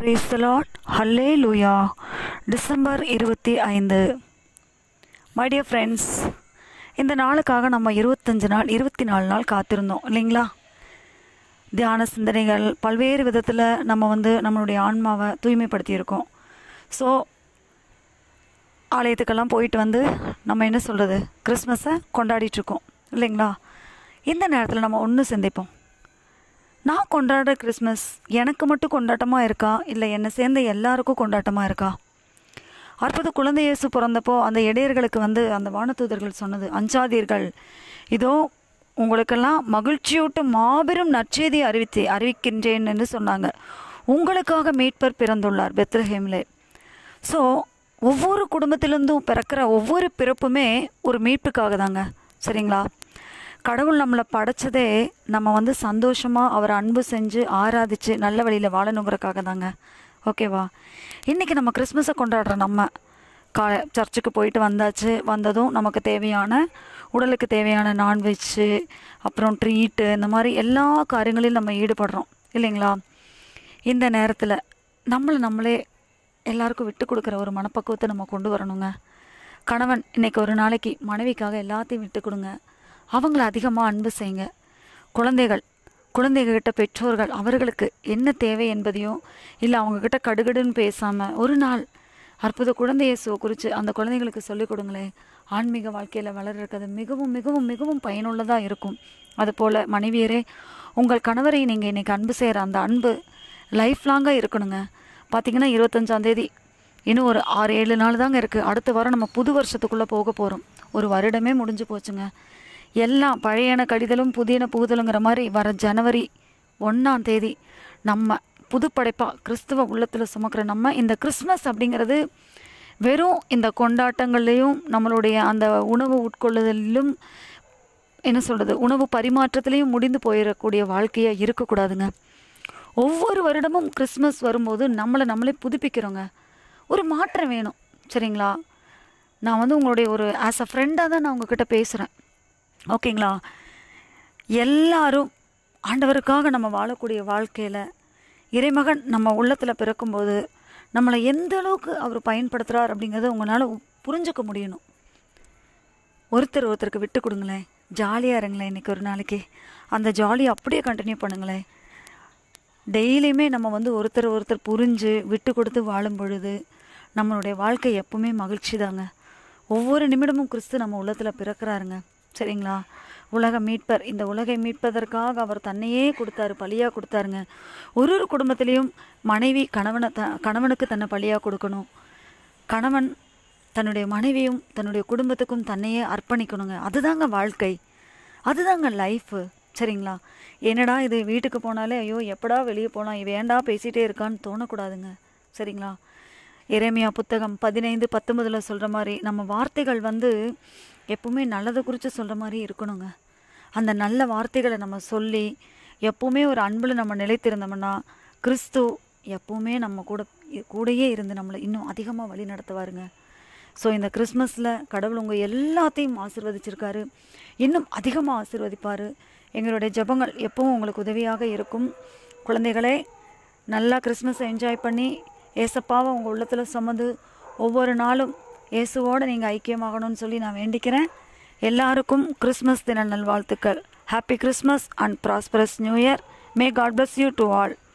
brace த Lord ஹல்லே லூயா December இருபத்தி ஐந்து மை டியர் ஃப்ரெண்ட்ஸ் இந்த நாளுக்காக நம்ம இருபத்தஞ்சு நாள் இருபத்தி நாலு நாள் காத்திருந்தோம் இல்லைங்களா தியான சிந்தனைகள் பல்வேறு விதத்தில் நம்ம வந்து நம்மளுடைய ஆன்மாவை தூய்மைப்படுத்தியிருக்கோம் ஸோ ஆலயத்துக்கெல்லாம் போயிட்டு வந்து நம்ம என்ன சொல்கிறது கிறிஸ்மஸை கொண்டாடிட்டுருக்கோம் இல்லைங்களா இந்த நேரத்தில் நம்ம ஒன்று சிந்திப்போம் நான் கொண்டாடுற கிறிஸ்மஸ் எனக்கு மட்டும் கொண்டாட்டமாக இருக்கா இல்லை என்னை சேர்ந்த எல்லாருக்கும் கொண்டாட்டமாக இருக்கா அற்புத குழந்தை இயேசு பிறந்தப்போ அந்த இடையர்களுக்கு வந்து அந்த வானதூதர்கள் சொன்னது அஞ்சாதீர்கள் இதோ உங்களுக்கெல்லாம் மகிழ்ச்சியூட்டும் மாபெரும் நற்செய்தி அறிவித்து அறிவிக்கின்றேன் என்று சொன்னாங்க உங்களுக்காக மீட்பர் பிறந்துள்ளார் பெத்லஹேம்லே ஸோ ஒவ்வொரு குடும்பத்திலிருந்தும் பிறக்கிற ஒவ்வொரு பிறப்புமே ஒரு மீட்புக்காக தாங்க சரிங்களா கடவுள் நம்மளை படைச்சதே நம்ம வந்து சந்தோஷமாக அவரை அன்பு செஞ்சு ஆராதிச்சு நல்ல வழியில் வாழணுங்கிறக்காக தாங்க ஓகேவா இன்றைக்கி நம்ம கிறிஸ்மஸை கொண்டாடுற நம்ம கா சர்ச்சுக்கு போயிட்டு வந்தாச்சு வந்ததும் நமக்கு தேவையான உடலுக்கு தேவையான நான்வெஜ்ஜு அப்புறம் ட்ரீட்டு இந்த மாதிரி எல்லா காரியங்களிலும் நம்ம ஈடுபடுறோம் இல்லைங்களா இந்த நேரத்தில் நம்மளை நம்மளே எல்லாருக்கும் விட்டு கொடுக்குற ஒரு மனப்பக்குவத்தை நம்ம கொண்டு வரணுங்க கணவன் இன்னைக்கு ஒரு நாளைக்கு மனைவிக்காக எல்லாத்தையும் விட்டு கொடுங்க அவங்கள அதிகமாக அன்பு செய்யுங்க குழந்தைகள் குழந்தைகிட்ட பெற்றோர்கள் அவர்களுக்கு என்ன தேவை என்பதையும் இல்லை அவங்கக்கிட்ட கடுகடுன்னு பேசாமல் ஒரு நாள் அற்புத குழந்தை இயேசுவை குறித்து அந்த குழந்தைங்களுக்கு சொல்லிக் கொடுங்களேன் ஆன்மீக வாழ்க்கையில் வளர்கிறது மிகவும் மிகவும் மிகவும் பயனுள்ளதாக இருக்கும் அதுபோல் மனைவியரே உங்கள் கணவரை நீங்கள் இன்றைக்கி அன்பு செய்கிற அந்த அன்பு லைஃப் லாங்காக இருக்கணுங்க பார்த்தீங்கன்னா இருபத்தஞ்சாந்தேதி இன்னும் ஒரு ஆறு ஏழு நாள் தாங்க இருக்குது அடுத்த வாரம் நம்ம புது வருஷத்துக்குள்ளே போக போகிறோம் ஒரு வருடமே முடிஞ்சு போச்சுங்க எல்லாம் பழையன கடிதலும் புதியன புகுதலுங்கிற மாதிரி வர ஜனவரி ஒன்றாம் தேதி நம்ம புதுப்படைப்பாக கிறிஸ்துவ உள்ளத்தில் சுமக்கிற நம்ம இந்த கிறிஸ்மஸ் அப்படிங்கிறது வெறும் இந்த கொண்டாட்டங்கள்லேயும் நம்மளுடைய அந்த உணவு உட்கொள்ளுதலிலும் என்ன சொல்கிறது உணவு பரிமாற்றத்துலேயும் முடிந்து போயிடக்கூடிய வாழ்க்கையாக இருக்கக்கூடாதுங்க ஒவ்வொரு வருடமும் கிறிஸ்மஸ் வரும்போது நம்மளை நம்மளே புதுப்பிக்கிறோங்க ஒரு மாற்றம் வேணும் சரிங்களா நான் வந்து உங்களுடைய ஒரு ஆஸ் அ ஃப்ரெண்டாக தான் நான் உங்ககிட்ட பேசுகிறேன் ஓகேங்களா எல்லாரும் ஆண்டவருக்காக நம்ம வாழக்கூடிய வாழ்க்கையில் இறைமகன் நம்ம உள்ளத்தில் பிறக்கும்போது நம்மளை எந்த அளவுக்கு அவர் பயன்படுத்துகிறார் அப்படிங்கிறத உங்களால் புரிஞ்சுக்க முடியணும் ஒருத்தர் ஒருத்தருக்கு விட்டு கொடுங்களேன் ஜாலியாக இருங்களேன் இன்றைக்கி ஒரு நாளைக்கு அந்த ஜாலியை அப்படியே கண்டினியூ பண்ணுங்களேன் டெய்லியுமே நம்ம வந்து ஒருத்தர் ஒருத்தர் புரிஞ்சு விட்டு கொடுத்து வாழும் பொழுது நம்மளுடைய வாழ்க்கை எப்பவுமே மகிழ்ச்சி தாங்க ஒவ்வொரு நிமிடமும் கிறிஸ்து நம்ம உள்ளத்தில் பிறக்கிறாருங்க சரிங்களா உலக மீட்பர் இந்த உலகை மீட்பதற்காக அவர் தன்னையே கொடுத்தாரு பலியாக கொடுத்தாருங்க ஒரு ஒரு குடும்பத்திலையும் மனைவி கணவனை த கணவனுக்கு தன்னை பலியாக கொடுக்கணும் கணவன் தன்னுடைய மனைவியும் தன்னுடைய குடும்பத்துக்கும் தன்னையே அர்ப்பணிக்கணுங்க அதுதாங்க வாழ்க்கை அதுதாங்க லைஃபு சரிங்களா என்னடா இது வீட்டுக்கு போனாலே ஐயோ எப்படா வெளியே போகலாம் இவ ஏன்டா பேசிகிட்டே இருக்கான்னு தோணக்கூடாதுங்க சரிங்களா இறைமையா புத்தகம் பதினைந்து பத்தொன்பதில் சொல்கிற மாதிரி நம்ம வார்த்தைகள் வந்து எப்பவுமே நல்லதை குறித்து சொல்கிற மாதிரி இருக்கணுங்க அந்த நல்ல வார்த்தைகளை நம்ம சொல்லி எப்பவுமே ஒரு அன்பில் நம்ம நிலைத்திருந்தோம்னா கிறிஸ்து எப்பவுமே நம்ம கூட கூடயே இருந்து நம்மளை இன்னும் அதிகமாக வழி நடத்துவாருங்க ஸோ இந்த கிறிஸ்மஸில் கடவுள் உங்கள் எல்லாத்தையும் ஆசிர்வதிச்சிருக்காரு இன்னும் அதிகமாக ஆசிர்வதிப்பார் எங்களுடைய ஜபங்கள் எப்பவும் உங்களுக்கு உதவியாக இருக்கும் குழந்தைகளே நல்லா கிறிஸ்மஸை என்ஜாய் பண்ணி ஏசப்பாவை உங்கள் உள்ளத்தில் சுமந்து ஒவ்வொரு நாளும் இயேசுவோடு நீங்கள் ஐக்கியமாகணும்னு சொல்லி நான் வேண்டிக்கிறேன் எல்லாருக்கும் கிறிஸ்மஸ் தின நல்வாழ்த்துக்கள் happy Christmas and prosperous new year may God bless you to all